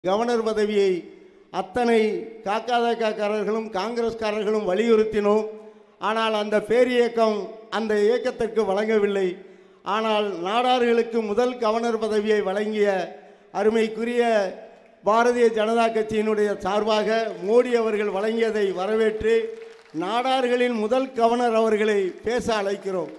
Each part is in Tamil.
கவர்னர் பதவியை அத்தனை காக்காதக்காரர்களும் காங்கிரஸ்காரர்களும் வலியுறுத்தினோம் ஆனால் அந்த பேரியக்கம் அந்த இயக்கத்திற்கு வழங்கவில்லை ஆனால் நாடார்களுக்கு முதல் கவர்னர் பதவியை வழங்கிய அருமைக்குரிய பாரதிய ஜனதா கட்சியினுடைய சார்பாக மோடி அவர்கள் வழங்கியதை வரவேற்று நாடார்களின் முதல் கவர்னர் அவர்களை பேச அழைக்கிறோம்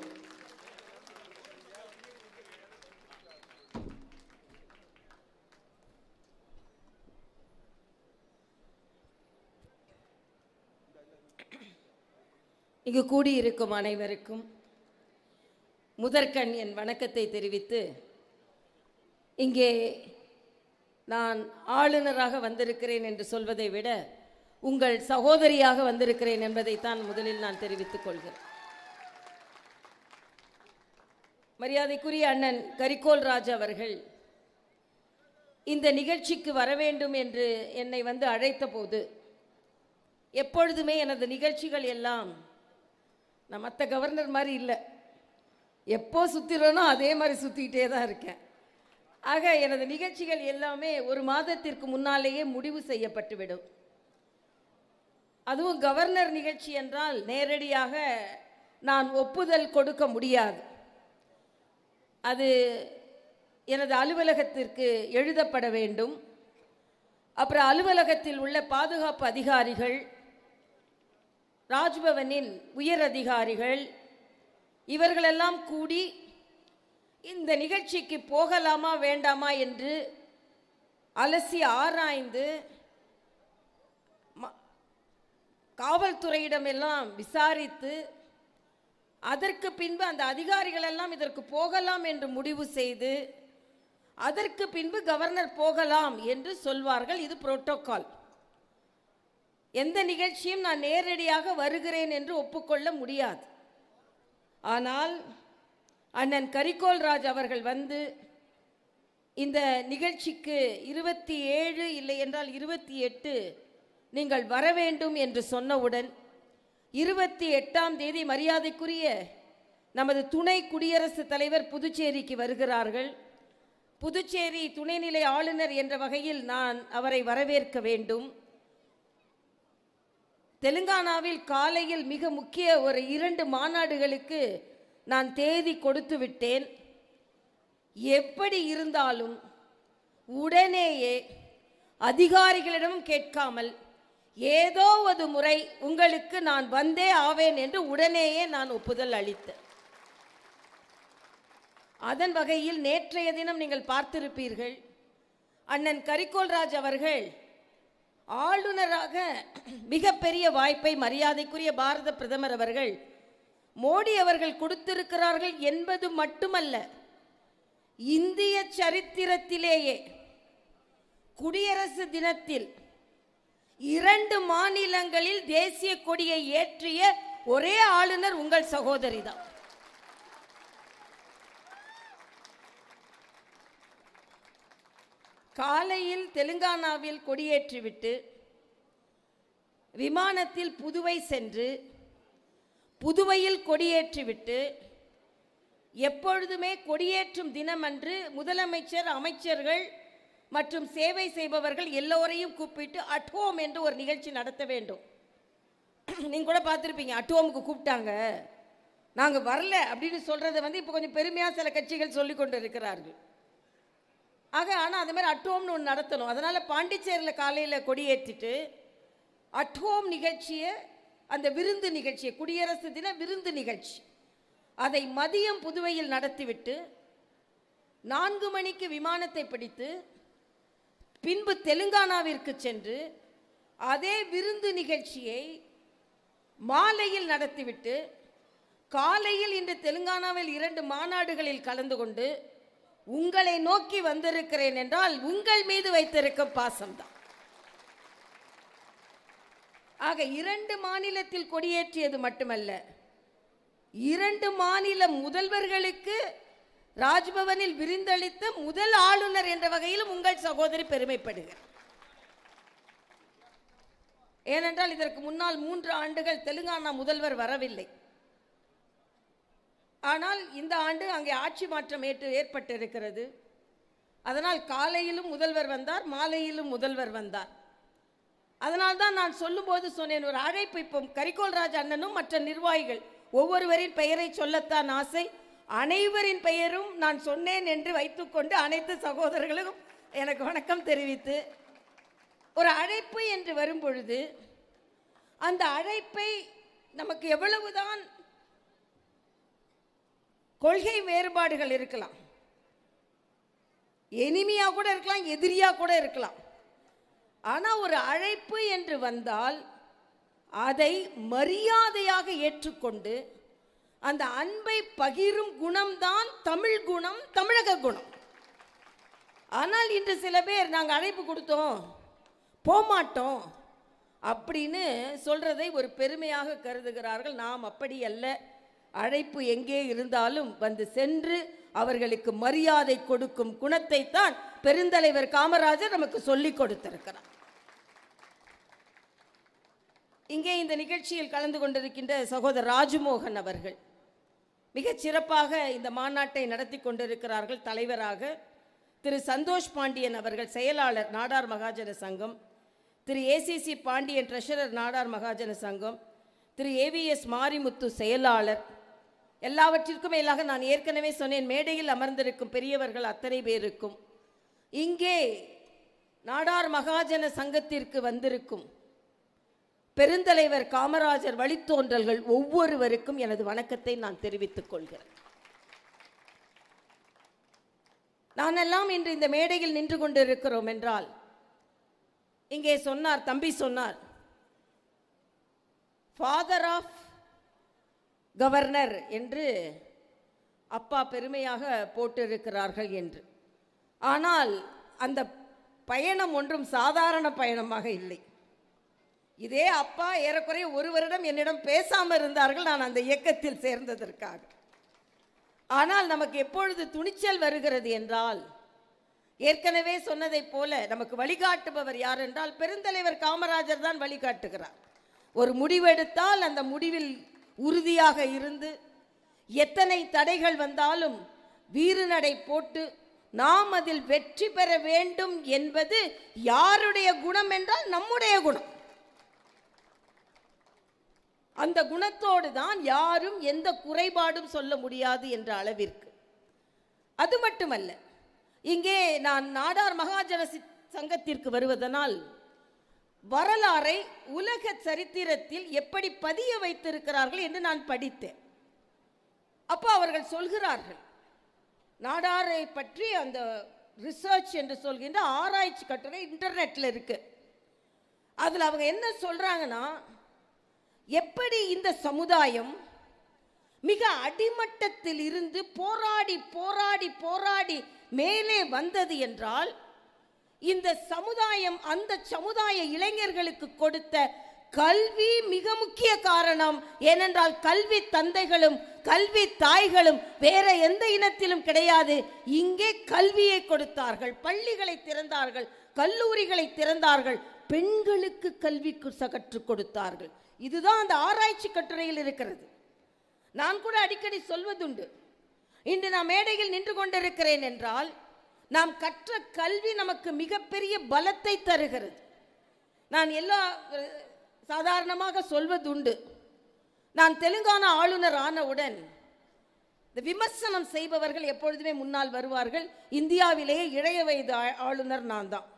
இங்கு கூடியிருக்கும் அனைவருக்கும் முதற்கண் என் வணக்கத்தை தெரிவித்து இங்கே நான் ஆளுநராக வந்திருக்கிறேன் என்று சொல்வதை விட உங்கள் சகோதரியாக வந்திருக்கிறேன் என்பதைத்தான் முதலில் நான் தெரிவித்துக் கொள்கிறேன் மரியாதைக்குரிய அண்ணன் கரிகோல் ராஜ் அவர்கள் இந்த நிகழ்ச்சிக்கு வர வேண்டும் என்று என்னை வந்து அழைத்த போது எப்பொழுதுமே எனது நிகழ்ச்சிகள் எல்லாம் நான் மற்ற கவர்னர் மாதிரி இல்லை எப்போ சுற்றிறனோ அதே மாதிரி சுற்றிக்கிட்டே தான் இருக்கேன் ஆக எனது நிகழ்ச்சிகள் எல்லாமே ஒரு மாதத்திற்கு முன்னாலேயே முடிவு செய்யப்பட்டுவிடும் அதுவும் கவர்னர் நிகழ்ச்சி என்றால் நேரடியாக நான் ஒப்புதல் கொடுக்க முடியாது அது எனது அலுவலகத்திற்கு எழுதப்பட வேண்டும் அப்புறம் அலுவலகத்தில் உள்ள பாதுகாப்பு அதிகாரிகள் ராஜ்பவனின் உயர் அதிகாரிகள் இவர்களெல்லாம் கூடி இந்த நிகழ்ச்சிக்கு போகலாமா வேண்டாமா என்று அலசி ஆராய்ந்து ம- காவல்துறையிடமெல்லாம் விசாரித்து அதற்கு பின்பு அந்த அதிகாரிகள் எல்லாம் இதற்கு போகலாம் என்று முடிவு செய்து அதற்கு பின்பு கவர்னர் போகலாம் என்று சொல்வார்கள் இது புரோட்டோகால் எந்த நிகழ்ச்சியும் நான் நேரடியாக வருகிறேன் என்று ஒப்புக்கொள்ள முடியாது ஆனால் அண்ணன் கரிகோல் ராஜ் அவர்கள் வந்து இந்த நிகழ்ச்சிக்கு இருபத்தி ஏழு இல்லை என்றால் இருபத்தி எட்டு நீங்கள் வர வேண்டும் என்று சொன்னவுடன் இருபத்தி எட்டாம் தேதி மரியாதைக்குரிய நமது துணை குடியரசுத் தலைவர் புதுச்சேரிக்கு வருகிறார்கள் புதுச்சேரி துணைநிலை ஆளுநர் என்ற வகையில் நான் அவரை வரவேற்க வேண்டும் தெலுங்கானாவில் காலையில் மிக முக்கிய ஒரு இரண்டு மாநாடுகளுக்கு நான் தேதி கொடுத்து விட்டேன் எப்படி இருந்தாலும் உடனேயே அதிகாரிகளிடம் கேட்காமல் ஏதோ ஒரு முறை உங்களுக்கு நான் வந்தே ஆவேன் என்று உடனேயே நான் ஒப்புதல் அளித்தேன் அதன் வகையில் நேற்றைய தினம் நீங்கள் பார்த்திருப்பீர்கள் அண்ணன் கரிகோல்ராஜ் அவர்கள் ஆளுநராக மிகப்பெரிய வாய்ப்பை மரியாதைக்குரிய பாரத பிரதமர் அவர்கள் மோடி அவர்கள் கொடுத்திருக்கிறார்கள் என்பது மட்டுமல்ல இந்திய சரித்திரத்திலேயே குடியரசு தினத்தில் இரண்டு மாநிலங்களில் தேசிய கொடியை ஏற்றிய ஒரே ஆளுநர் உங்கள் சகோதரி தான் காலையில் தெலுங்கானாவில் கொடியேற்றிவிட்டு விமானத்தில் புதுவை சென்று புதுவையில் கொடியேற்றிவிட்டு எப்பொழுதுமே கொடியேற்றும் தினமன்று முதலமைச்சர் அமைச்சர்கள் மற்றும் சேவை செய்பவர்கள் எல்லோரையும் கூப்பிட்டு அட்ஹோம் என்று ஒரு நிகழ்ச்சி நடத்த வேண்டும் நீங்க கூட பார்த்துருப்பீங்க அட்ஹோமுக்கு கூப்பிட்டாங்க நாங்கள் வரல அப்படின்னு சொல்றதை வந்து இப்போ கொஞ்சம் பெருமையாக சில கட்சிகள் சொல்லி கொண்டு இருக்கிறார்கள் ஆக ஆனால் அது மாதிரி அட்ஹோம்னு ஒன்று நடத்தணும் அதனால் பாண்டிச்சேரியில் காலையில் கொடியேற்றிட்டு அட்ஹோம் நிகழ்ச்சியை அந்த விருந்து நிகழ்ச்சியை குடியரசு தின விருந்து நிகழ்ச்சி அதை மதியம் புதுவையில் நடத்திவிட்டு நான்கு மணிக்கு விமானத்தை பிடித்து பின்பு தெலுங்கானாவிற்கு சென்று அதே விருந்து நிகழ்ச்சியை மாலையில் நடத்திவிட்டு காலையில் இன்று தெலுங்கானாவில் இரண்டு மாநாடுகளில் கலந்து கொண்டு உங்களை நோக்கி வந்திருக்கிறேன் என்றால் உங்கள் மீது வைத்திருக்கும் பாசம்தான் ஆக இரண்டு மாநிலத்தில் கொடியேற்றியது மட்டுமல்ல இரண்டு மாநில முதல்வர்களுக்கு ராஜ்பவனில் விருந்தளித்த முதல் ஆளுநர் என்ற வகையிலும் உங்கள் சகோதரி பெருமைப்படுகிறார் ஏனென்றால் இதற்கு முன்னால் மூன்று ஆண்டுகள் தெலுங்கானா முதல்வர் வரவில்லை ஆனால் இந்த ஆண்டு அங்கே ஆட்சி மாற்றம் ஏற்று ஏற்பட்டிருக்கிறது அதனால் காலையிலும் முதல்வர் வந்தார் மாலையிலும் முதல்வர் வந்தார் அதனால் தான் நான் சொல்லும்போது சொன்னேன் ஒரு அழைப்பு இப்போ கரிகோல்ராஜ் அண்ணனும் மற்ற நிர்வாகிகள் ஒவ்வொருவரின் பெயரை சொல்லத்தான் ஆசை அனைவரின் பெயரும் நான் சொன்னேன் என்று வைத்துக்கொண்டு அனைத்து சகோதரர்களும் எனக்கு வணக்கம் தெரிவித்து ஒரு அழைப்பு என்று வரும் பொழுது அந்த அழைப்பை நமக்கு எவ்வளவுதான் கொள்கை வேறுபாடுகள் இருக்கலாம் எனிமியா கூட இருக்கலாம் எதிரியா கூட இருக்கலாம் ஆனா ஒரு அழைப்பு என்று வந்தால் அதை மரியாதையாக ஏற்றுக்கொண்டு அந்த அன்பை பகிரும் குணம்தான் தமிழ் குணம் தமிழக குணம் ஆனால் இன்று சில பேர் நாங்கள் அழைப்பு கொடுத்தோம் போமாட்டோம் அப்படின்னு சொல்றதை ஒரு பெருமையாக கருதுகிறார்கள் நாம் அப்படி அல்ல அழைப்பு எங்கே இருந்தாலும் வந்து சென்று அவர்களுக்கு மரியாதை கொடுக்கும் குணத்தை தான் பெருந்தலைவர் காமராஜர் நமக்கு சொல்லிக் கொடுத்திருக்கிறார் இங்கே இந்த நிகழ்ச்சியில் கலந்து கொண்டிருக்கின்ற சகோதரர் ராஜமோகன் அவர்கள் மிகச் சிறப்பாக இந்த மாநாட்டை நடத்தி கொண்டிருக்கிறார்கள் தலைவராக திரு சந்தோஷ் பாண்டியன் அவர்கள் செயலாளர் Nadar Mahajana Sangam Thiru ACC Pandian treasurer Nadar Mahajana Sangam Thiru AVS Marimuthu செயலாளர் எல்லாவற்றிற்கும் மேலாக நான் ஏற்கனவே சொன்னேன் மேடையில் அமர்ந்திருக்கும் பெரியவர்கள் அத்தனை பேருக்கும் இங்கே நாடார் மகாஜன சங்கத்திற்கு வந்திருக்கும் பெருந்தலைவர் காமராஜர் வழித்தோன்றல்கள் ஒவ்வொருவருக்கும் எனது வணக்கத்தை நான் தெரிவித்துக் கொள்கிறேன் நானெல்லாம் இன்று இந்த மேடையில் நின்று கொண்டிருக்கிறோம் என்றால் இங்கே சொன்னார் தம்பி சொன்னார் ஃபாதர் ஆஃப் கவர்னர் என்று அப்பா பெருமையாக போட்டிருக்கிறார்கள் என்று ஆனால் அந்த பயணம் ஒன்றும் சாதாரண பயணமாக இல்லை இதே அப்பா ஏறக்குறைய ஒரு வருடம் என்னிடம் பேசாமல் இருந்தார்கள் நான் அந்த இயக்கத்தில் சேர்ந்ததற்காக ஆனால் நமக்கு எப்பொழுது துணிச்சல் வருகிறது என்றால் ஏற்கனவே சொன்னதைப் போல நமக்கு வழிகாட்டுபவர் யார் என்றால் பெருந்தலைவர் காமராஜர் தான் வழிகாட்டுகிறார் ஒரு முடிவெடுத்தால் அந்த முடிவில் உறுதியாக இருந்து எத்தனை தடைகள் வந்தாலும் வீறுநடை போட்டு நாம் அதில் வெற்றி பெற வேண்டும் என்பது யாருடைய குணம் என்றால் நம்முடைய குணம் அந்த குணத்தோடு தான் யாரும் எந்த குறைபாடும் சொல்ல முடியாது என்ற அளவிற்கு அது மட்டுமல்ல இங்கே நான் நாடார் மகாஜன சி- சங்கத்திற்கு வருவதனால் வரலாறை உலக சரித்திரத்தில் எப்படி பதிய வைத்திருக்கிறார்கள் என்று நான் படித்தேன் அப்போ அவர்கள் சொல்கிறார்கள் நாடாரை பற்றி அந்த ரிசர்ச் என்று சொல்கின்ற ஆராய்ச்சி கட்டுரை இன்டர்நெட்டில் இருக்கு அதில் அவங்க என்ன சொல்றாங்கன்னா எப்படி இந்த சமுதாயம் மிக அடிமட்டத்தில் இருந்து போராடி போராடி போராடி மேலே வந்தது என்றால் இந்த சமுதாயம் அந்த சமுதாய இளைஞர்களுக்கு கொடுத்த கல்வி மிக முக்கிய காரணம் ஏனென்றால் கல்வி தந்தைகளும் கல்வி தாய்களும் வேற எந்த இனத்திலும் கிடையாது இங்கே கல்வியை கொடுத்தார்கள் பள்ளிகளை திறந்தார்கள் கல்லூரிகளை திறந்தார்கள் பெண்களுக்கு கல்வி கு- கற்றுக் கொடுத்தார்கள் இதுதான் அந்த ஆராய்ச்சி கட்டுரையில் இருக்கிறது நான் கூட அடிக்கடி சொல்வதுண்டு இன்று நான் மேடையில் நின்று கொண்டிருக்கிறேன் என்றால் நாம் கற்ற கல்வி நமக்கு மிகப்பெரிய பலத்தை தருகிறது நான் எல்லா அஹ், சாதாரணமாக சொல்வதுண்டு நான் தெலுங்கானா ஆளுநர் ஆனவுடன் இந்த விமர்சனம் செய்பவர்கள் எப்பொழுதுமே முன்னால் வருவார்கள் இந்தியாவிலேயே இளைய வயது ஆ- ஆளுநர் நான் தான்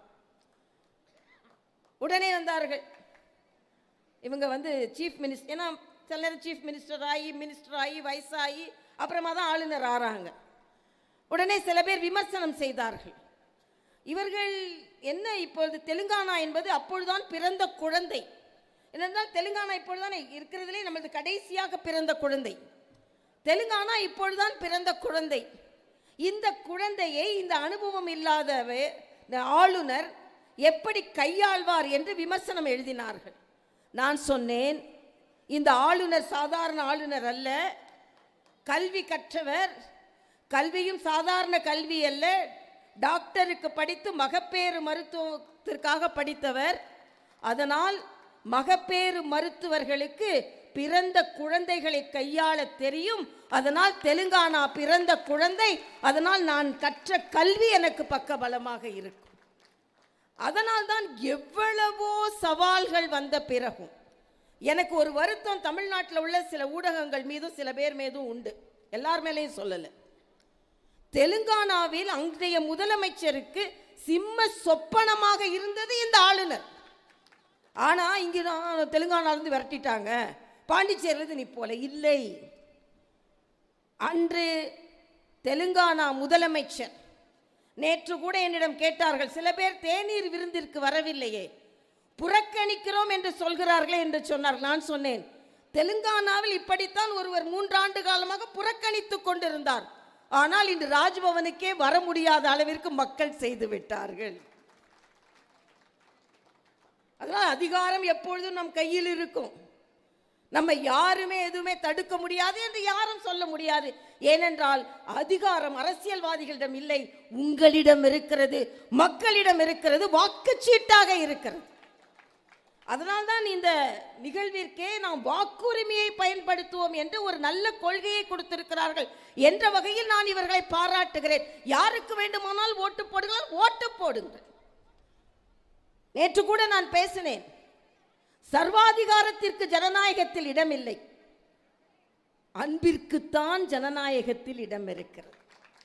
உடனே வந்தார்கள் இவங்க வந்து சீஃப் மினிஸ்டர் ஏன்னா சில நேரம் சீஃப் மினிஸ்டர் ஆகி மினிஸ்டர் ஆகி வயசாகி அப்புறமா தான் ஆளுநர் ஆறாங்க உடனே சில பேர் விமர்சனம் செய்தார்கள் இவர்கள் என்ன இப்பொழுது தெலுங்கானா என்பது அப்பொழுதுதான் பிறந்த குழந்தை என்னென்றால் தெலுங்கானா இப்பொழுதுதான் இருக்கிறதுலே நமது கடைசியாக பிறந்த குழந்தை தெலுங்கானா இப்பொழுதுதான் பிறந்த குழந்தை இந்த குழந்தையை இந்த அனுபவம் இல்லாதவே இந்த ஆளுநர் எப்படி கையாள்வார் என்று விமர்சனம் எழுதினார்கள் நான் சொன்னேன் இந்த ஆளுநர் சாதாரண ஆளுநர் அல்ல கல்வி கற்றவர் கல்வியும் சாதாரண கல்வி அல்ல டாக்டருக்கு படித்து மகப்பேறு மருத்துவத்திற்காக படித்தவர் அதனால் மகப்பேறு மருத்துவர்களுக்கு பிறந்த குழந்தைகளை கையாள தெரியும் அதனால் தெலுங்கானா பிறந்த குழந்தை அதனால் நான் கற்ற கல்வி எனக்கு பக்கபலமாக இருக்கும் அதனால் தான் எவ்வளவோ சவால்கள் வந்த பிறகும் எனக்கு ஒரு வருத்தம் தமிழ்நாட்டில் உள்ள சில ஊடகங்கள் மீதும் சில பேர் மீதும் உண்டு எல்லார் மேலேயும் சொல்லலை தெலுங்கானாவில் அன்றைய முதலமைச்சருக்கு சிம்ம சொப்பனமாக இருந்தது இந்த ஆளுநர் ஆனா இங்க தான் தெலுங்கானால இருந்து விரட்டிட்டாங்க பாண்டிச்சேரியிலிருந்து நீ போல இல்லை அன்று தெலுங்கானா முதலமைச்சர் நேற்று கூட என்னிடம் கேட்டார்கள் சில பேர் தேநீர் விருந்திற்கு வரவில்லையே புறக்கணிக்கிறோம் என்று சொல்கிறார்களே என்று சொன்னார்கள் நான் சொன்னேன் தெலுங்கானாவில் இப்படித்தான் ஒருவர் மூன்றாண்டு காலமாக புறக்கணித்துக் கொண்டிருந்தார் ஆனால் இன்று ராஜ்பவனுக்கே வர முடியாத அளவிற்கு மக்கள் செய்து விட்டார்கள் அதனால் அதிகாரம் எப்பொழுதும் நம் கையில் இருக்கும் நம்ம யாருமே எதுவுமே தடுக்க முடியாது என்று யாரும் சொல்ல முடியாது ஏனென்றால் அதிகாரம் அரசியல்வாதிகளிடம் இல்லை உங்களிடம் இருக்கிறது மக்களிடம் இருக்கிறது வாக்குச்சீட்டாக இருக்கிறது அதனால்தான் இந்த நிகழ்விற்கே நாம் வாக்குரிமையை பயன்படுத்துவோம் என்று ஒரு நல்ல கொள்கையை கொடுத்திருக்கிறார்கள் என்ற வகையில் நான் இவர்களை பாராட்டுகிறேன் யாருக்கு வேண்டுமானால் ஓட்டு போடுங்கள் ஓட்டு போடுங்கள் நேற்று கூட நான் பேசினேன் சர்வாதிகாரத்திற்கு ஜனநாயகத்தில் இடமில்லை அன்பிற்குத்தான் ஜனநாயகத்தில் இடம் இருக்கிறது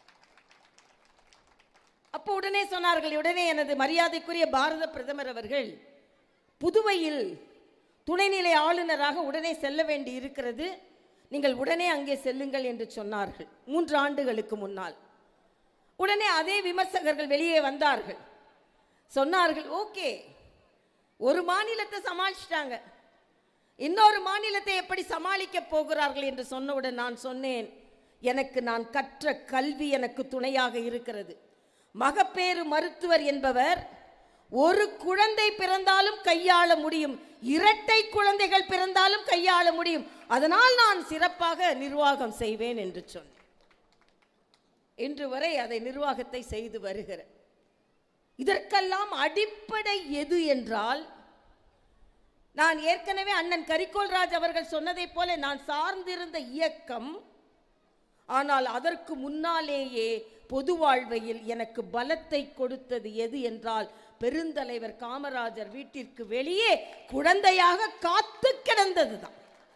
அப்போ உடனே சொன்னார்கள் உடனே எனது மரியாதைக்குரிய பாரத பிரதமர் அவர்கள் புதுவையில் துணைநிலை ஆளுநராக உடனே செல்ல வேண்டி இருக்கிறது நீங்கள் உடனே அங்கே செல்லுங்கள் என்று சொன்னார்கள் மூன்று ஆண்டுகளுக்கு முன்னால் உடனே அதே விமர்சகர்கள் வெளியே வந்தார்கள் சொன்னார்கள் ஓகே ஒரு மாநிலத்தை சமாளிச்சிட்டாங்க இன்னொரு மாநிலத்தை எப்படி சமாளிக்க போகிறார்கள் என்று சொன்னவுடன் நான் சொன்னேன் எனக்கு நான் கற்ற கல்வி எனக்கு துணையாக இருக்கிறது மகப்பேறு மருத்துவர் என்பவர் ஒரு குழந்தை பிறந்தாலும் கையாள முடியும் இரட்டை குழந்தைகள் பிறந்தாலும் கையாள முடியும் அதனால் நான் சிறப்பாக நிர்வாகம் செய்வேன் என்று சொன்னேன் இன்று வரை அதை நிர்வாகத்தை செய்து வருகிறேன் இதற்கெல்லாம் அடிப்படை எது என்றால் நான் ஏற்கனவே அண்ணன் கரிகோல்ராஜ் அவர்கள் சொன்னதைப் போல நான் சார்ந்திருந்த இயக்கம் ஆனால் அதற்கு முன்னாலேயே பொது வாழ்வையில் எனக்கு பலத்தை கொடுத்தது எது என்றால் பெருந்தலைவர் காமராஜர் வீட்டிற்கு வெளியே குழந்தையாக காத்து கிடந்ததுதான்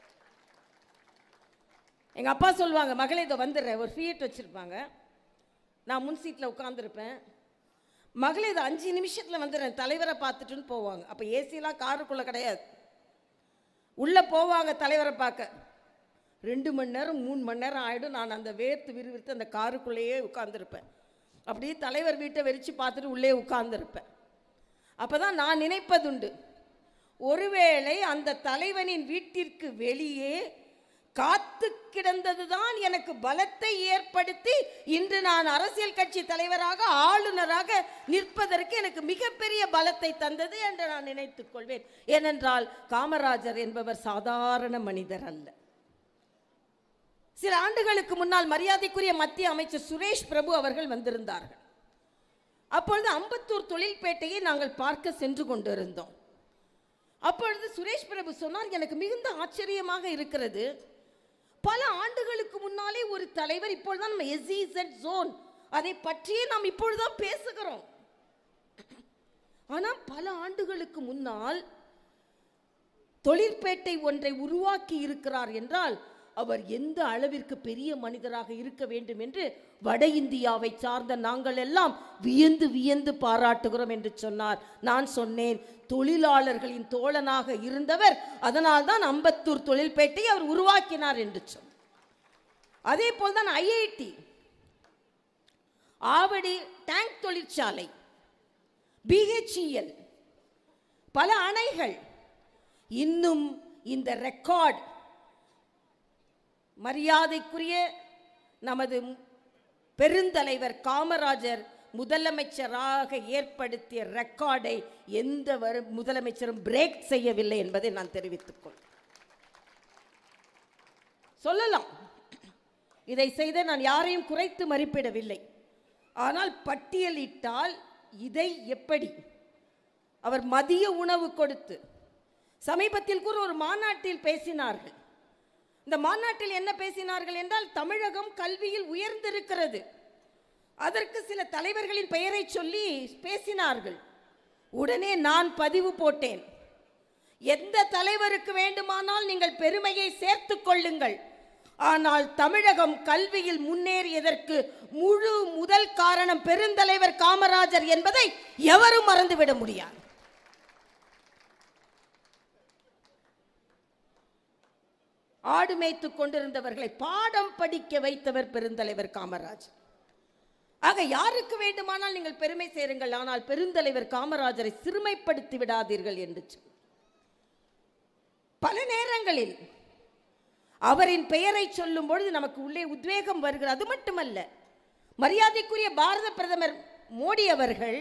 எங்க அப்பா சொல்லுவாங்க மகளே இதை வந்துடுறேன் ஒரு ஃபீட் வச்சிருப்பாங்க நான் முன் சீட்டில் உட்காந்துருப்பேன் மகளே இது அஞ்சு நிமிஷத்தில் வந்துடுறேன் தலைவரை பார்த்துட்டுன்னு போவாங்க அப்போ ஏசிலாம் காருக்குள்ளே கிடையாது உள்ளே போவாங்க தலைவரை பார்க்க ரெண்டு மணி நேரம் மூணு மணி நேரம் ஆகிடும் நான் அந்த வேர்த்து விறுவிறுத்து அந்த காருக்குள்ளேயே உட்காந்துருப்பேன் அப்படியே தலைவர் வீட்டை வெறிச்சு பார்த்துட்டு உள்ளே உட்கார்ந்திருப்பேன் அப்போ தான் நான் நினைப்பதுண்டு ஒருவேளை அந்த தலைவனின் வீட்டிற்கு வெளியே காத்து கிடந்ததுதான் எனக்கு பலத்தை ஏற்படுத்தி இன்று நான் அரசியல் கட்சி தலைவராக ஆளுநராக நிற்பதற்கு எனக்கு மிகப்பெரிய பலத்தை தந்தது என்று நான் நினைத்துக் கொள்வேன் ஏனென்றால் காமராஜர் என்பவர் சாதாரண மனிதர் அல்ல சில ஆண்டுகளுக்கு முன்னால் மரியாதைக்குரிய மத்திய அமைச்சர் சுரேஷ் பிரபு அவர்கள் வந்திருந்தார்கள் அப்பொழுது அம்பத்தூர் தொழில்பேட்டையை நாங்கள் பார்க்க சென்று கொண்டிருந்தோம் அப்பொழுது சுரேஷ் பிரபு சொன்னார் எனக்கு மிகுந்த ஆச்சரியமாக இருக்கிறது பல ஆண்டுகளுக்கு முன்னாலே ஒரு தலைவர் இப்பொழுதுதான் நம்ம எஸ்இசட் ஜோன் அதை பற்றியே நாம் இப்பொழுதுதான் பேசுகிறோம் ஆனால் பல ஆண்டுகளுக்கு முன்னால் தொழிற்பேட்டை ஒன்றை உருவாக்கி இருக்கிறார் என்றால் அவர் எந்த அளவிற்கு பெரிய மனிதராக இருக்க வேண்டும் என்று வட இந்தியாவை சார்ந்த நாங்கள் எல்லாம் வியந்து வியந்து பாராட்டுகிறோம் என்று சொன்னார் நான் சொன்னேன் தொழிலாளர்களின் தோழனாக இருந்தவர் அதனால் தான் அம்பத்தூர் தொழில்பேட்டை அவர் உருவாக்கினார் என்று சொன்னார் அதே போல் தான் ஐஐடி ஆவடி டேங்க் தொழிற்சாலை பிஹெச்இஎல் பல அணைகள் இன்னும் இந்த ரெக்கார்ட் மரியாதைக்குரிய நமது பெருந்தலைவர் காமராஜர் முதலமைச்சராக ஏற்படுத்திய ரெக்கார்டை எந்த வரு முதலமைச்சரும் பிரேக் செய்யவில்லை என்பதை நான் தெரிவித்துக் கொள் சொல்லலாம் இதை செய்த நான் யாரையும் குறைத்து மதிப்பிடவில்லை ஆனால் பட்டியலிட்டால் இதை எப்படி அவர் மதிய உணவு கொடுத்து சமீபத்தில் கூட ஒரு மாநாட்டில் பேசினார்கள் இந்த மாநாட்டில் என்ன பேசினார்கள் என்றால் தமிழகம் கல்வியில் உயர்ந்திருக்கிறது அதற்கு சில தலைவர்களின் பெயரை சொல்லி பேசினார்கள் உடனே நான் பதிவு போட்டேன் எந்த தலைவருக்கு வேண்டுமானால் நீங்கள் பெருமையை சேர்த்துக் கொள்ளுங்கள் ஆனால் தமிழகம் கல்வியில் முன்னேறியதற்கு முழு முதல் காரணம் பெருந்தலைவர் காமராஜர் என்பதை எவரும் மறந்துவிட முடியாது ஆடு மேய்த்து கொண்டிருந்தவர்களை பாடம் படிக்க வைத்தவர் பெருந்தலைவர் காமராஜர் ஆக யாருக்கு வேண்டுமானால் நீங்கள் பெருமை சேருங்கள் ஆனால் பெருந்தலைவர் காமராஜரை சிறுமைப்படுத்தி விடாதீர்கள் என்று சொன்னார். பல நேரங்களில் அவரின் பெயரை சொல்லும் பொழுது நமக்கு உள்ளே உத்வேகம் வருகிறது அது மட்டுமல்ல மரியாதைக்குரிய பாரத பிரதமர் மோடி அவர்கள்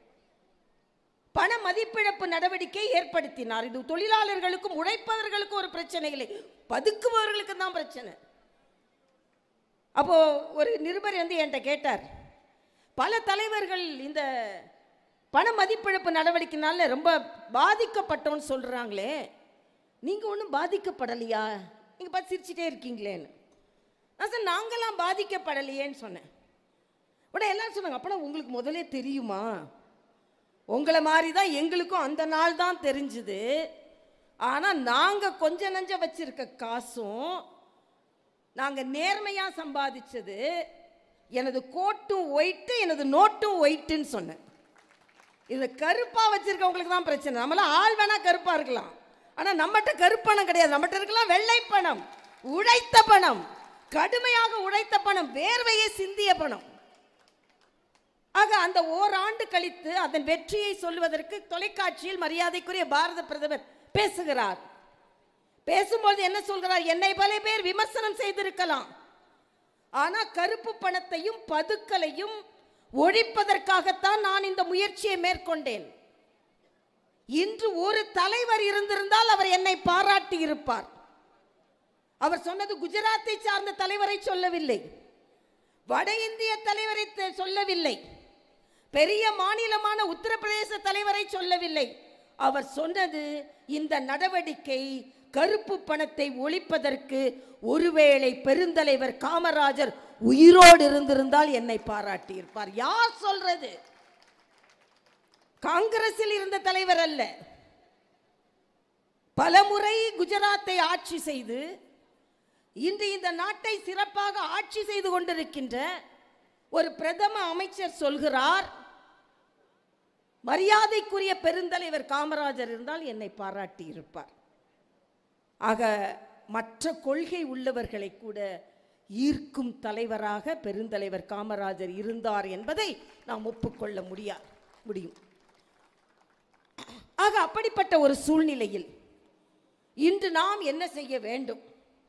பண மதிப்பிழப்பு நடவடிக்கை ஏற்படுத்தினார் இது தொழிலாளர்களுக்கும் உழைப்பவர்களுக்கும் ஒரு பிரச்சனை இல்லை பதுக்குபவர்களுக்கு தான் பிரச்சனை அப்போ ஒரு நிருபர் வந்து என்கிட்ட கேட்டார் பல தலைவர்கள் இந்த பண மதிப்பிழப்பு நடவடிக்கைனால ரொம்ப பாதிக்கப்பட்டோன்னு சொல்றாங்களே நீங்க ஒன்றும் பாதிக்கப்படலையா நீங்க பார்த்து சிரிச்சிட்டே இருக்கீங்களேன்னு நான் சார் நாங்களாம் பாதிக்கப்படலையேன்னு சொன்னேன் உடனே எல்லாரும் சொன்னாங்க அப்பனா உங்களுக்கு முதலே தெரியுமா உங்களை மாதிரி தான் எங்களுக்கும் அந்த நாள் தான் தெரிஞ்சுது ஆனால் நாங்கள் கொஞ்ச நஞ்ச வச்சிருக்க காசும் நாங்கள் நேர்மையாக சம்பாதிச்சது எனது கோட்டும் ஒயிட்டு எனது நோட்டும் ஒயிட்டுன்னு சொன்னேன் இது கருப்பாக வச்சிருக்கவங்களுக்கு தான் பிரச்சனை நம்மளாம் ஆள் வேணா கருப்பாக இருக்கலாம் ஆனால் நம்மகிட்ட கருப்பணம் கிடையாது நம்மகிட்ட இருக்கலாம் வெள்ளை பணம் உழைத்த பணம் கடுமையாக உழைத்த பணம் வேர்வையை சிந்திய பணம் ஆக அந்த ஓராண்டு கழித்து அதன் வெற்றியை சொல்வதற்கு தொலைக்காட்சியில் மரியாதைக்குரிய பாரத பிரதமர் பேசுகிறார் பேசும்போது என்ன சொல்கிறார் என்னை பல பேர் விமர்சனம் செய்திருக்கலாம் ஆனா கருப்பு பணத்தையும் பதுக்கலையும் ஒழிப்பதற்காகத்தான் நான் இந்த முயற்சியை மேற்கொண்டேன் இன்று ஒரு தலைவர் இருந்திருந்தால் அவர் என்னை பாராட்டி இருப்பார் அவர் சொன்னது குஜராத்தை சார்ந்த தலைவரை சொல்லவில்லை வட இந்திய தலைவரை த- சொல்லவில்லை பெரிய மாநிலமான உத்தரப்பிரதேச தலைவரை சொல்லவில்லை அவர் சொன்னது இந்த நடவடிக்கை கருப்பு பணத்தை ஒழிப்பதற்கு ஒருவேளை பெருந்தலைவர் காமராஜர் உயிரோடு இருந்திருந்தால் என்னை பாராட்டியிருப்பார் யார் சொல்றது காங்கிரஸில் இருந்த தலைவர் அல்ல பலமுறை குஜராத்தை ஆட்சி செய்து இன்று இந்த நாட்டை சிறப்பாக ஆட்சி செய்து கொண்டிருக்கின்ற ஒரு பிரதம அமைச்சர் சொல்கிறார் மரியாதைக்குரிய பெருந்தலைவர் காமராஜர் இருந்தால் என்னை பாராட்டி இருப்பார் ஆக மற்ற கொள்கை உள்ளவர்களை கூட ஈர்க்கும் தலைவராக பெருந்தலைவர் காமராஜர் இருந்தார் என்பதை நாம் ஒப்புக்கொள்ள முடியாது முடியும் ஆக அப்படிப்பட்ட ஒரு சூழ்நிலையில் இன்று நாம் என்ன செய்ய வேண்டும்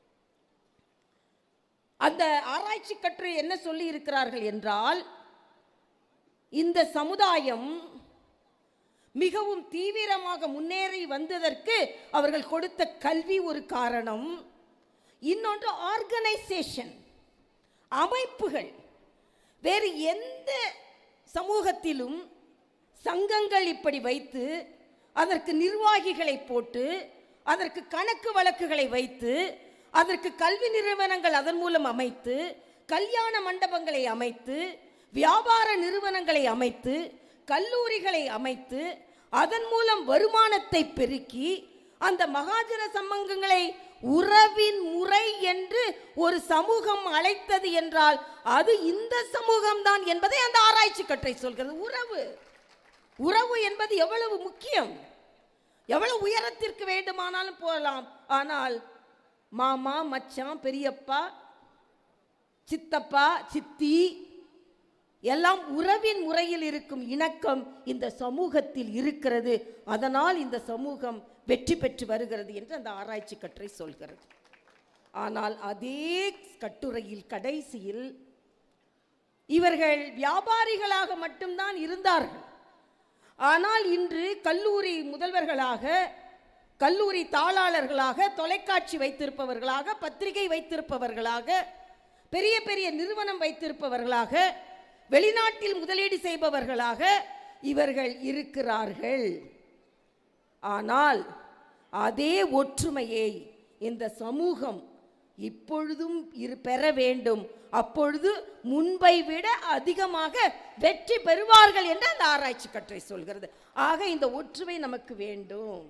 அந்த ஆராய்ச்சி கட்டுரை என்ன சொல்லி இருக்கிறார்கள் என்றால் இந்த சமுதாயம் மிகவும் தீவிரமாக முன்னேறி வந்ததற்கு அவர்கள் கொடுத்த கல்வி ஒரு காரணம் இன்னொன்று ஆர்கனைசேஷன் அமைப்புகள் வேறு எந்த சமூகத்திலும் சங்கங்கள் இப்படி வைத்து அதற்கு நிர்வாகிகளை போட்டு அதற்கு கணக்கு வழக்குகளை வைத்து அதற்கு கல்வி நிறுவனங்கள் அதன் மூலம் அமைத்து கல்யாண மண்டபங்களை அமைத்து வியாபார நிறுவனங்களை அமைத்து கல்லூரிகளை அமைத்து அதன் மூலம் வருமானத்தை பெருக்கி அந்த மகாஜன சம்மங்கங்களை உறவின் முறை என்று ஒரு சமூகம் அழைத்தது என்றால் அது இந்த சமூகம்தான் என்பதை அந்த ஆராய்ச்சி கட்டுரை சொல்கிறது உறவு உறவு என்பது எவ்வளவு முக்கியம் எவ்வளவு உயரத்திற்கு வேண்டுமானாலும் போகலாம் ஆனால் மாமா மச்சான் பெரியப்பா சித்தப்பா சித்தி எல்லாம் உறவின் முறையில் இருக்கும் இணக்கம் இந்த சமூகத்தில் இருக்கிறது அதனால் இந்த சமூகம் வெற்றி பெற்று வருகிறது என்று அந்த ஆராய்ச்சி கட்டுரை சொல்கிறது ஆனால் அதே கட்டுரையில் கடைசியில் இவர்கள் வியாபாரிகளாக மட்டும்தான் இருந்தார்கள் ஆனால் இன்று கல்லூரி முதல்வர்களாக கல்லூரி தாளாளர்களாக தொலைக்காட்சி வைத்திருப்பவர்களாக பத்திரிகை வைத்திருப்பவர்களாக பெரிய பெரிய நிறுவனம் வைத்திருப்பவர்களாக வெளிநாட்டில் முதலீடு செய்பவர்களாக இவர்கள் இருக்கிறார்கள் ஆனால் அதே ஒற்றுமையை இந்த சமூகம் இப்பொழுதும் இரு பெற வேண்டும் அப்பொழுது முன்பை விட அதிகமாக வெற்றி பெறுவார்கள் என்று அந்த ஆராய்ச்சி கட்டுரை சொல்கிறது ஆக இந்த ஒற்றுமை நமக்கு வேண்டும்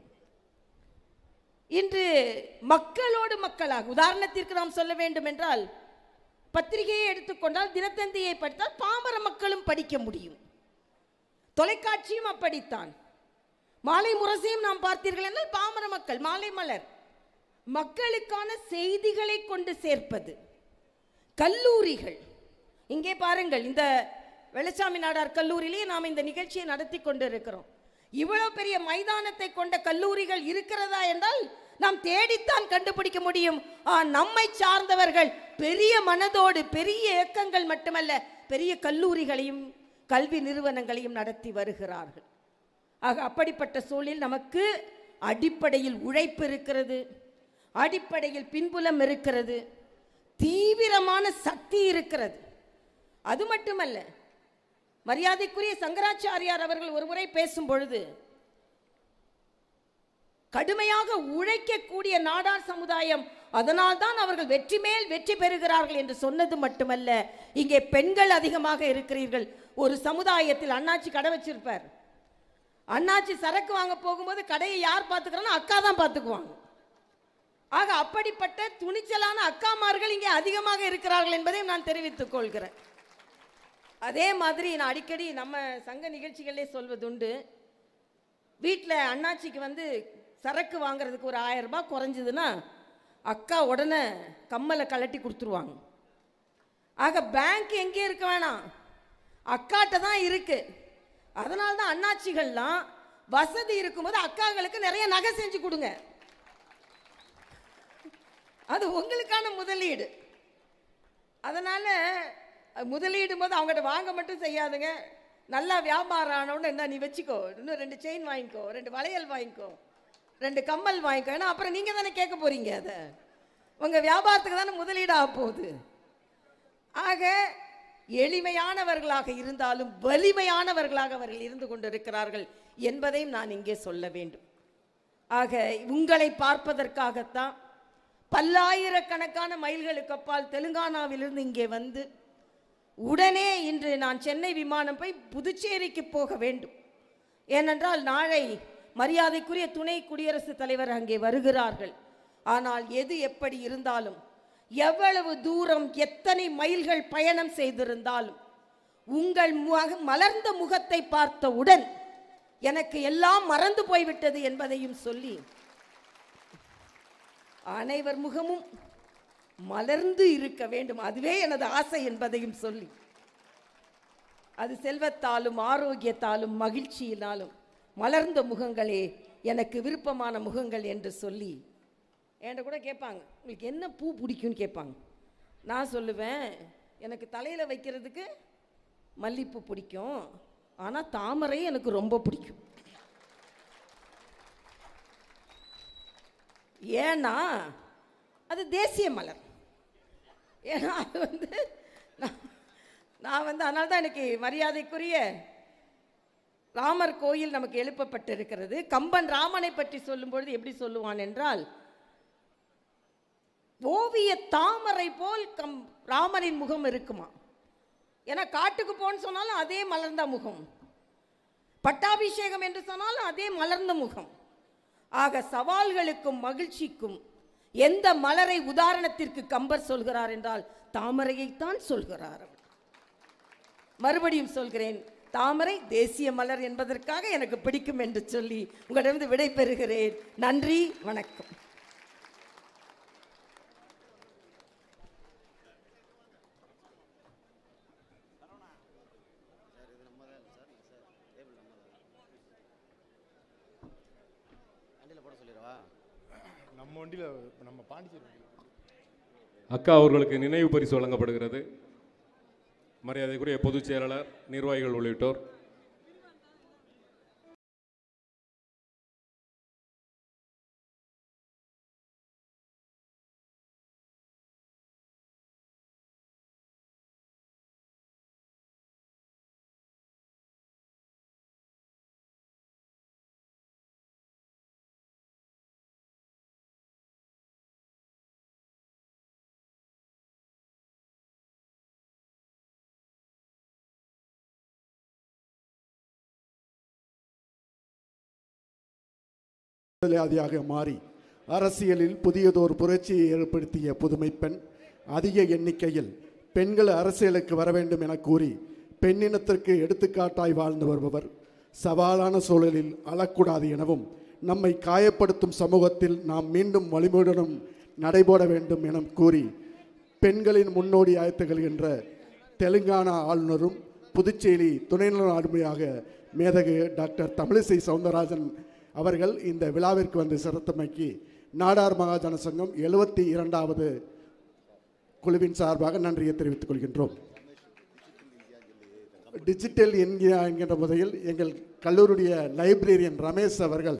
இன்று மக்களோடு மக்களாக உதாரணத்திற்கு நாம் சொல்ல வேண்டும் என்றால் பத்திரிகையை எடுத்துக்கொண்டால் தினத்தந்தியை படித்தால் பாமர மக்களும் படிக்க முடியும் தொலைக்காட்சியும் அப்படித்தான் மாலை முரசையும் நாம் பார்த்தீர்கள் என்றால் பாமர மக்கள் மாலை மலர் மக்களுக்கான செய்திகளை கொண்டு சேர்ப்பது கல்லூரிகள் இங்கே பாருங்கள் இந்த வெள்ளச்சாமி நாடார் கல்லூரியிலேயே நாம் இந்த நிகழ்ச்சியை நடத்தி கொண்டு இருக்கிறோம் இவ்வளவு பெரிய மைதானத்தை கொண்ட கல்லூரிகள் இருக்கிறதா என்றால் நாம் தேடித்தான் கண்டுபிடிக்க முடியும் ஆ, நம்மை சார்ந்தவர்கள் பெரிய மனதோடு பெரிய இயக்கங்கள் மட்டுமல்ல பெரிய கல்லூரிகளையும் கல்வி நிறுவனங்களையும் நடத்தி வருகிறார்கள் ஆக அப்படிப்பட்ட சூழலில் நமக்கு அடிப்படையில் உழைப்பு இருக்கிறது அடிப்படையில் பின்புலம் இருக்கிறது தீவிரமான சக்தி இருக்கிறது அது மட்டுமல்ல மரியாதைக்குரிய சங்கராச்சாரியார் அவர்கள் ஒருமுறை பேசும் பொழுது கடுமையாக உழைக்கக்கூடிய நாடார் சமுதாயம் அதனால்தான் அவர்கள் வெற்றி மேல் வெற்றி பெறுகிறார்கள் என்று சொன்னது மட்டுமல்ல இங்கே பெண்கள் அதிகமாக இருக்கிறீர்கள் ஒரு சமுதாயத்தில் அண்ணாச்சி கடை வச்சிருப்பார் அண்ணாச்சி சரக்கு வாங்க போகும்போது கடையை யார் பார்த்துக்கிறான்னு அக்கா தான் பார்த்துக்குவாங்க ஆக அப்படிப்பட்ட துணிச்சலான அக்காமார்கள் இங்கே அதிகமாக இருக்கிறார்கள் என்பதையும் நான் தெரிவித்துக் கொள்கிறேன் அதே மாதிரி நான் அடிக்கடி நம்ம சங்க நிகழ்ச்சிகளே சொல்வதுண்டு வீட்டில் அண்ணாச்சிக்கு வந்து சரக்கு வாங்குறதுக்கு ஒரு ஆயிரம் ரூபாய் குறைஞ்சதுன்னா அக்கா உடனே கம்மலை கழட்டி கொடுத்துருவாங்க ஆக பேங்க் எங்கே இருக்க வேணாம் அக்காட்ட தான் இருக்கு அதனால தான் அண்ணாச்சிகள்லாம் வசதி இருக்கும்போது அக்காங்களுக்கு நிறைய நகை செஞ்சு கொடுங்க அது உங்களுக்கான முதலீடு அதனால அஹ், முதலீடும் போது அவங்ககிட்ட வாங்க மட்டும் செய்யாதுங்க நல்லா வியாபாரம் ஆனவுடனே என்ன நீ வச்சுக்கோ இன்னும் ரெண்டு செயின் வாங்கிக்கோ ரெண்டு வளையல் வாங்கிக்கோ ரெண்டு கம்மல் வாங்கிக்கோ ஏன்னா அப்புறம் நீங்கள் தானே கேட்க போறீங்க அதை உங்கள் வியாபாரத்துக்கு தானே முதலீடு ஆக போகுது ஆக எளிமையானவர்களாக இருந்தாலும் வலிமையானவர்களாக அவர்கள் இருந்து கொண்டிருக்கிறார்கள் என்பதையும் நான் இங்கே சொல்ல வேண்டும் ஆக உங்களை பார்ப்பதற்காகத்தான் பல்லாயிரக்கணக்கான மைல்களுக்கு அப்பால் தெலுங்கானாவிலிருந்து இங்கே வந்து உடனே இன்று நான் சென்னை விமானம் போய் புதுச்சேரிக்கு போக வேண்டும் ஏனென்றால் நாளை மரியாதைக்குரிய துணை குடியரசுத் தலைவர் அங்கே வருகிறார்கள் ஆனால் எது எப்படி இருந்தாலும் எவ்வளவு தூரம் எத்தனை மைல்கள் பயணம் செய்திருந்தாலும் உங்கள் முக மலர்ந்த முகத்தை பார்த்தவுடன் எனக்கு எல்லாம் மறந்து போய்விட்டது என்பதையும் சொல்லி அனைவர் முகமும் மலர்ந்து இருக்க வேண்டும் அதுவே எனது ஆசை என்பதையும் சொல்லி அது செல்வத்தாலும் ஆரோக்கியத்தாலும் மகிழ்ச்சியினாலும் மலர்ந்த முகங்களே எனக்கு விருப்பமான முகங்கள் என்று சொல்லி என்கிட்ட கூட கேட்பாங்க உங்களுக்கு என்ன பூ பிடிக்கும்னு கேட்பாங்க நான் சொல்லுவேன் எனக்கு தலையில் வைக்கிறதுக்கு மல்லிப்பூ பிடிக்கும் ஆனால் தாமரை எனக்கு ரொம்ப பிடிக்கும் ஏன்னா அது தேசிய மலர் ஏன்னா அது வந்து நான் நான் வந்து அதனால தான் எனக்கு மரியாதைக்குரிய ராமர் கோயில் நமக்கு எழுப்பப்பட்டிருக்கிறது கம்பன் ராமனை பற்றி சொல்லும்பொழுது எப்படி சொல்லுவான் என்றால் ஓவிய தாமரை போல் கம் ராமனின் முகம் இருக்குமா ஏன்னா காட்டுக்கு போன்னு சொன்னாலும் அதே மலர்ந்த முகம் பட்டாபிஷேகம் என்று சொன்னாலும் அதே மலர்ந்த முகம் ஆக சவால்களுக்கும் மகிழ்ச்சிக்கும் எந்த மலரை உதாரணத்திற்கு கம்பர் சொல்கிறார் என்றால் தாமரையைத்தான் சொல்கிறார் அவர். மறுபடியும் சொல்கிறேன் தாமரை தேசிய மலர் என்பதற்காக எனக்கு பிடிக்கும் என்று சொல்லி உங்களிடமிருந்து விடை பெறுகிறேன் நன்றி வணக்கம் வண்டியில் போட சொல்லிடவா நம்ம வண்டியில் நம்ம பாண்டிச்சேரி வண்டியில. அக்கா அவர்களுக்கு நினைவு பரிசு வழங்கப்படுகிறது மரியாதைக்குரிய பொதுச் செயலாளர் நிர்வாகிகள் உள்ளிட்டோர் அரசியல்வாதியாக மாறி அரசியலில் புதியதோர் புரட்சியை ஏற்படுத்திய புதுமை பெண் அதிக எண்ணிக்கையில் பெண்கள் அரசியலுக்கு வர வேண்டும் என கூறி பெண்ணினத்திற்கு எடுத்துக்காட்டாய் வாழ்ந்து வருபவர் சவாலான சூழலில் அழக்கூடாது எனவும் நம்மை காயப்படுத்தும் சமூகத்தில் நாம் மீண்டும் வழிமுடன் நடைபோட வேண்டும் என கூறி பெண்களின் முன்னோடியாய் திகழ்கின்ற தெலுங்கானா ஆளுநரும் புதுச்சேரி துணைநிலை ஆளுமையாக மேதகு டாக்டர் தமிழிசை சவுந்தரராஜன் அவர்கள் இந்த விழாவிற்கு வந்து சிறத்தமைக்கு நாடார் மகாஜன சங்கம் எழுபத்தி இரண்டாவது குழுவின் சார்பாக நன்றியை தெரிவித்துக் கொள்கின்றோம் டிஜிட்டல் இந்தியா என்கின்ற முறையில் எங்கள் கல்லூரியுடைய லைப்ரரியன் ரமேஷ் அவர்கள்